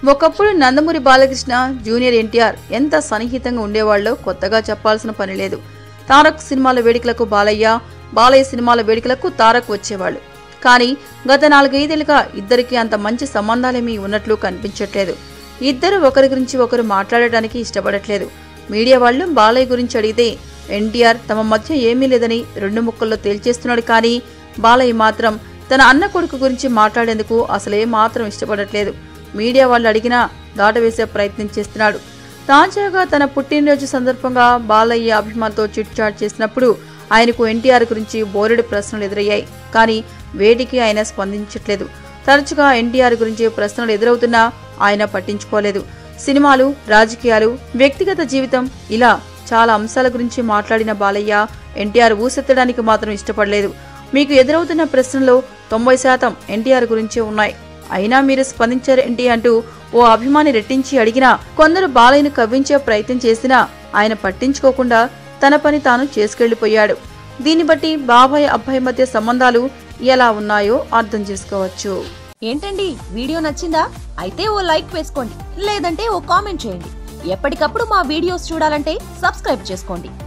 ఒకప్పుడు నందమూరి బాలకృష్ణ జూనియర్ ఎన్టీఆర్ ఎంత సన్నిహితంగా ఉండేవాళ్ళో కొత్తగా చెప్పాల్సిన పని లేదు తారక్ సినిమాల వేడుకలకు బాలయ్య బాలయ్య సినిమాల వేడుకలకు తారక్ వచ్చేవాళ్ళు కానీ గత నాలుగైదేళ్లుగా ఇద్దరికి అంత మంచి సంబంధాలేమీ ఉన్నట్లు కనిపించట్లేదు ఇద్దరు ఒకరి గురించి ఒకరు మాట్లాడటానికి ఇష్టపడట్లేదు మీడియా వాళ్ళు బాలయ్య గురించి అడిగితే ఎన్టీఆర్ తమ మధ్య ఏమీ లేదని రెండు ముక్కల్లో తేల్చేస్తున్నాడు కానీ బాలయ్య మాత్రం తన అన్న కొడుకు గురించి మాట్లాడేందుకు అసలే మాత్రం ఇష్టపడట్లేదు మీడియా వాళ్ళు అడిగినా దాటవేసే ప్రయత్నం చేస్తున్నాడు తాజాగా తన పుట్టినరోజు సందర్భంగా బాలయ్య అభిమానులతో చిట్ చాట్ చేసినప్పుడు ఆయనకు ఎన్టీఆర్ గురించి బోలెడు ప్రశ్నలు ఎదురయ్యాయి కానీ వేటికి ఆయన స్పందించట్లేదు తరచుగా ఎన్టీఆర్ గురించి ప్రశ్నలు ఎదురవుతున్నా ఆయన పట్టించుకోలేదు సినిమాలు రాజకీయాలు వ్యక్తిగత జీవితం ఇలా చాలా అంశాల గురించి మాట్లాడిన బాలయ్య ఎన్టీఆర్ ఊసెత్తడానికి మాత్రం ఇష్టపడలేదు మీకు ఎదురవుతున్న ప్రశ్నలో తొంభై శాతం ఎన్టీఆర్ గురించే ఉన్నాయి అయినా మీరు స్పందించారేంటి అంటూ ఓ అభిమాని రెట్టించి అడిగినా కొందరు బాలయ్యను కవ్వించే ప్రయత్నం చేసినా ఆయన పట్టించుకోకుండా తన పని తాను చేసుకెళ్లిపోయాడు దీన్ని బట్టి బాబాయ్ అబ్బాయి మధ్య సంబంధాలు ఎలా ఉన్నాయో అర్థం చేసుకోవచ్చు ఏంటండి వీడియో నచ్చిందా అయితే ఓ లైక్ వేసుకోండి లేదంటే ఓ కామెంట్ చేయండి ఎప్పటికప్పుడు మా వీడియోస్ చూడాలంటే సబ్స్క్రైబ్ చేసుకోండి